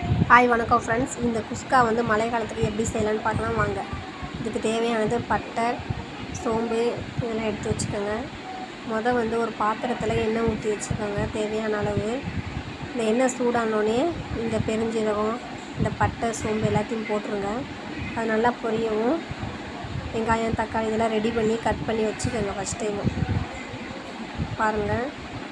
hi வணக்கம் friends இந்த குஸ்கா வந்து மழை காலத்துக்கு எப்படி செய்யலாம்னு பார்க்கலாம் வாங்க இதுக்கு தேவையானது பட்டை சோம்பு இதெல்லாம் எடுத்து வச்சுக்கோங்க மொதல் வந்து ஒரு பாத்திரத்தில் எண்ணெய் ஊற்றி வச்சுக்கோங்க தேவையான அளவு இந்த எண்ணெய் சூடானோடனே இந்த பெருஞ்சீரகம் இந்த பட்டை சோம்பு எல்லாத்தையும் போட்டுருங்க அது நல்லா பொரியவும் வெங்காயம் தக்காளி இதெல்லாம் ரெடி பண்ணி கட் பண்ணி வச்சுக்கோங்க ஃபஸ்ட் டைமு பாருங்கள்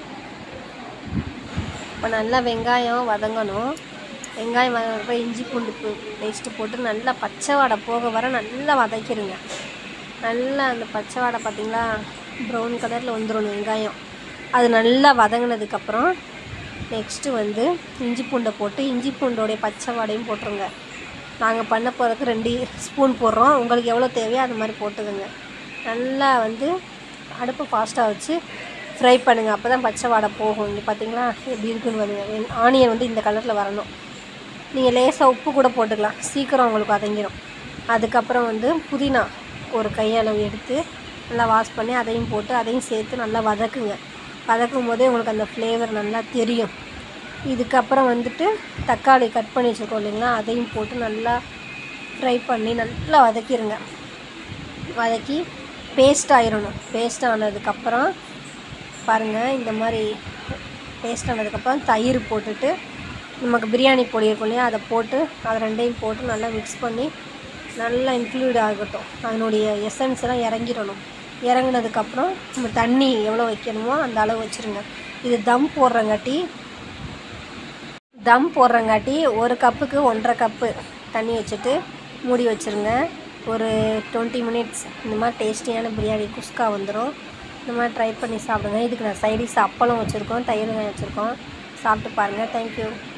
இப்போ நல்லா வெங்காயம் வதங்கணும் வெங்காயம் வதங்குறப்ப இஞ்சி பூண்டு பேஸ்ட்டு போட்டு நல்லா பச்சை வாடை போக வர நல்லா வதக்கிடுங்க நல்லா அந்த பச்சை வாடை பார்த்திங்களா ப்ரௌன் கலரில் வந்துடணும் வெங்காயம் அது நல்லா வதங்கினதுக்கப்புறம் நெக்ஸ்ட்டு வந்து இஞ்சி பூண்டை போட்டு இஞ்சி பூண்டோடைய பச்சை வாடையும் போட்டுருங்க நாங்கள் பண்ண போகிறதுக்கு ரெண்டு ஸ்பூன் போடுறோம் உங்களுக்கு எவ்வளோ தேவையோ அது மாதிரி போட்டுக்கோங்க நல்லா வந்து அடுப்பை ஃபாஸ்ட்டாக வச்சு ஃப்ரை பண்ணுங்கள் அப்போ தான் பச்சை வாடை போகும் இங்கே பார்த்தீங்களா எப்படி இருக்குன்னு வருங்க ஆனியன் வந்து இந்த கலரில் வரணும் நீங்கள் லேசாக உப்பு கூட போட்டுக்கலாம் சீக்கிரம் உங்களுக்கு வதங்கிடும் அதுக்கப்புறம் வந்து புதினா ஒரு கையளவு எடுத்து நல்லா வாஷ் பண்ணி அதையும் போட்டு அதையும் சேர்த்து நல்லா வதக்குங்க வதக்கும் போதே உங்களுக்கு அந்த ஃப்ளேவர் நல்லா தெரியும் இதுக்கப்புறம் வந்துட்டு தக்காளி கட் பண்ணி வச்சுருக்கோம் இல்லைங்களா அதையும் போட்டு நல்லா ஃப்ரை பண்ணி நல்லா வதக்கிடுங்க வதக்கி பேஸ்ட் ஆயிடணும் பேஸ்ட் ஆனதுக்கப்புறம் பாருங்கள் இந்த மாதிரி பேஸ்ட் ஆனதுக்கப்புறம் தயிர் போட்டுட்டு நமக்கு பிரியாணி பொடி இருக்கும் இல்லையா அதை போட்டு அதை ரெண்டையும் போட்டு நல்லா மிக்ஸ் பண்ணி நல்லா இன்க்ளூட் ஆகட்டும் அதனுடைய எசன்ஸ் எல்லாம் இறங்கிடணும் இறங்கினதுக்கப்புறம் நம்ம தண்ணி எவ்வளோ வைக்கணுமோ அந்த அளவு வச்சுருங்க இது தம் போடுறங்காட்டி தம் போடுறங்காட்டி ஒரு கப்புக்கு ஒன்றரை கப்பு தண்ணி வச்சுட்டு மூடி வச்சுருங்க ஒரு டுவெண்ட்டி மினிட்ஸ் இந்த மாதிரி டேஸ்டியான பிரியாணி குஸ்கா வந்துடும் இந்த மாதிரி ட்ரை பண்ணி சாப்பிடுங்க இதுக்கு நான் சைடிஸ் அப்பளம் வச்சுருக்கோம் தயிர் வெங்காயம் வச்சுருக்கோம் சாப்பிட்டு பாருங்கள் தேங்க்யூ